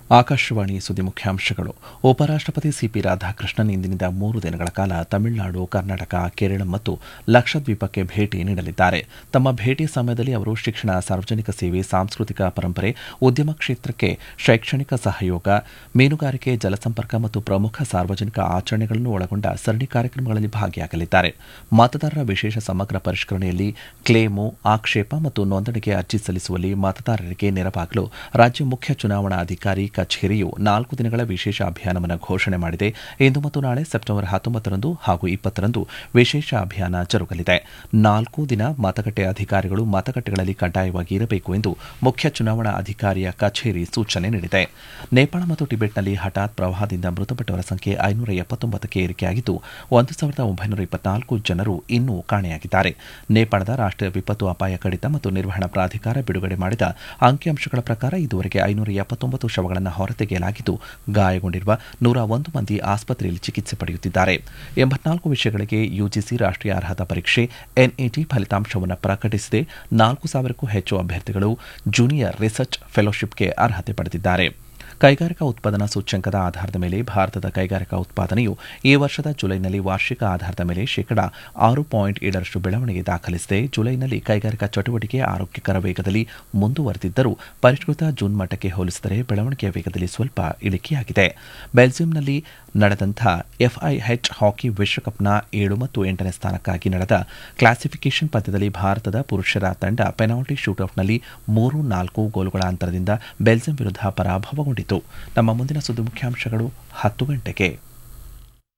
ಆಕಾಶವಾಣಿ ಸುದ್ದಿ ಮುಖ್ಯಾಂಶಗಳು ಉಪರಾಷ್ಟಪತಿ ಸಿಪಿ ರಾಧಾಕೃಷ್ಣನ್ ಇಂದಿನಿಂದ ಮೂರು ದಿನಗಳ ಕಾಲ ತಮಿಳುನಾಡು ಕರ್ನಾಟಕ ಕೇರಳ ಮತ್ತು ಲಕ್ಷದ್ವೀಪಕ್ಕೆ ಭೇಟಿ ನೀಡಲಿದ್ದಾರೆ ತಮ್ಮ ಭೇಟಿ ಸಮಯದಲ್ಲಿ ಅವರು ಶಿಕ್ಷಣ ಸಾರ್ವಜನಿಕ ಸೇವೆ ಸಾಂಸ್ಕೃತಿಕ ಪರಂಪರೆ ಉದ್ಯಮ ಕ್ಷೇತ್ರಕ್ಕೆ ಶೈಕ್ಷಣಿಕ ಸಹಯೋಗ ಮೀನುಗಾರಿಕೆ ಜಲಸಂಪರ್ಕ ಮತ್ತು ಪ್ರಮುಖ ಸಾರ್ವಜನಿಕ ಆಚರಣೆಗಳನ್ನು ಒಳಗೊಂಡ ಸರಣಿ ಕಾರ್ಯಕ್ರಮಗಳಲ್ಲಿ ಭಾಗಿಯಾಗಲಿದ್ದಾರೆ ಮತದಾರರ ವಿಶೇಷ ಸಮಗ್ರ ಪರಿಷ್ಕರಣೆಯಲ್ಲಿ ಕ್ಲೇಮು ಆಕ್ಷೇಪ ಮತ್ತು ನೋಂದಣಿಗೆ ಅರ್ಜಿ ಸಲ್ಲಿಸುವಲ್ಲಿ ಮತದಾರರಿಗೆ ನೆರವಾಗಲು ರಾಜ್ಯ ಮುಖ್ಯ ಚುನಾವಣಾ ಅಧಿಕಾರಿ ಕಚೇರಿಯು ನಾಲ್ಕು ದಿನಗಳ ವಿಶೇಷ ಅಭಿಯಾನವನ್ನು ಘೋಷಣೆ ಮಾಡಿದೆ ಇಂದು ಮತ್ತು ನಾಳೆ ಸೆಪ್ಟೆಂಬರ್ ಹತ್ತೊಂಬತ್ತರಂದು ಹಾಗೂ ಇಪ್ಪತ್ತರಂದು ವಿಶೇಷ ಅಭಿಯಾನ ಜರುಗಲಿದೆ ನಾಲ್ಕು ದಿನ ಮತಗಟ್ಟೆ ಅಧಿಕಾರಿಗಳು ಮತಗಟ್ಟೆಗಳಲ್ಲಿ ಕಡ್ಡಾಯವಾಗಿ ಇರಬೇಕು ಎಂದು ಮುಖ್ಯ ಚುನಾವಣಾ ಅಧಿಕಾರಿಯ ಕಚೇರಿ ಸೂಚನೆ ನೀಡಿದೆ ನೇಪಾಳ ಮತ್ತು ಟಿಬೆಟ್ನಲ್ಲಿ ಹಠಾತ್ ಪ್ರವಾಹದಿಂದ ಮೃತಪಟ್ಟವರ ಸಂಖ್ಯೆ ಐನೂರ ಎಪ್ಪತ್ತೊಂಬತ್ತಕ್ಕೆ ಏರಿಕೆಯಾಗಿದ್ದು ಒಂದು ಸಾವಿರದ ಒಂಬೈನೂರ ಇಪ್ಪತ್ನಾಲ್ಕು ಜನರು ಇನ್ನೂ ಕಾಣೆಯಾಗಿದ್ದಾರೆ ನೇಪಾಳದ ರಾಷ್ಟೀಯ ವಿಪತ್ತು ಅಪಾಯ ಕಡಿತ ಮತ್ತು ನಿರ್ವಹಣಾ ಪ್ರಾಧಿಕಾರ ಬಿಡುಗಡೆ ಮಾಡಿದ ಅಂಕಿಅಂಶಗಳ ಪ್ರಕಾರ ಇದುವರೆಗೆ ಐನೂರ ಎಪ್ಪತ್ತೊಂಬತ್ತು ಶವಗಳನ್ನು ಹೊರತೆಗೆಯಲಾಗಿದ್ದು ಗಾಯಗೊಂಡಿರುವ ನೂರ ಒಂದು ಮಂದಿ ಆಸ್ಪತ್ರೆಯಲ್ಲಿ ಚಿಕಿತ್ಸೆ ಪಡೆಯುತ್ತಿದ್ದಾರೆ ಎಂಬತ್ನಾಲ್ಕು ವಿಷಯಗಳಿಗೆ ಯುಜಿಸಿ ರಾಷ್ಟೀಯ ಅರ್ಹತಾ ಪರೀಕ್ಷೆ ಎನ್ಇಟಿ ಫಲಿತಾಂಶವನ್ನು ಪ್ರಕಟಿಸಿದೆ ನಾಲ್ಕು ಸಾವಿರಕ್ಕೂ ಹೆಚ್ಚು ಅಭ್ಯರ್ಥಿಗಳು ಜೂನಿಯರ್ ರಿಸರ್ಚ್ ಫೆಲೋಶಿಪ್ಗೆ ಅರ್ಹತೆ ಪಡೆದಿದ್ದಾರೆ ಕೈಗಾರಿಕಾ ಉತ್ಪಾದನಾ ಸೂಚ್ಯಂಕದ ಆಧಾರದ ಮೇಲೆ ಭಾರತದ ಕೈಗಾರಿಕಾ ಉತ್ಪಾದನೆಯು ಈ ವರ್ಷದ ಜುಲೈನಲ್ಲಿ ವಾರ್ಷಿಕ ಆಧಾರದ ಮೇಲೆ ಶೇಕಡಾ ಆರು ಪಾಯಿಂಟ್ ಏಳರಷ್ಟು ಬೆಳವಣಿಗೆ ದಾಖಲಿಸಿದೆ ಜುಲೈನಲ್ಲಿ ಕೈಗಾರಿಕಾ ಚಟುವಟಿಕೆ ಆರೋಗ್ಯಕರ ವೇಗದಲ್ಲಿ ಮುಂದುವರೆದಿದ್ದರೂ ಪರಿಷ್ಕೃತ ಜೂನ್ ಮಟ್ಟಕ್ಕೆ ಹೋಲಿಸಿದರೆ ಬೆಳವಣಿಗೆಯ ವೇಗದಲ್ಲಿ ಸ್ವಲ್ಪ ಇಳಿಕೆಯಾಗಿದೆ ಬೆಲ್ಜಿಯಂನಲ್ಲಿ ನಡೆದಂಥ ಎಫ್ಐಎಚ್ ಹಾಕಿ ವಿಶ್ವಕಪ್ನ ಏಳು ಮತ್ತು ಎಂಟನೇ ಸ್ಥಾನಕ್ಕಾಗಿ ನಡೆದ ಕ್ಲಾಸಿಫಿಕೇಷನ್ ಪಂದ್ಯದಲ್ಲಿ ಭಾರತದ ಪುರುಷರ ತಂಡ ಪೆನಾಲ್ಟಿ ಶೂಟೌಟ್ನಲ್ಲಿ ಮೂರು ನಾಲ್ಕು ಗೋಲುಗಳ ಅಂತರದಿಂದ ಬೆಲ್ಜಿಯಂ ವಿರುದ್ಧ ಪರಾಭವಗೊಂಡಿತು ನಮ್ಮ ಮುಂದಿನ ಸುದ್ದಿ ಮುಖ್ಯಾಂಶಗಳು ಹತ್ತು ಗಂಟೆಗೆ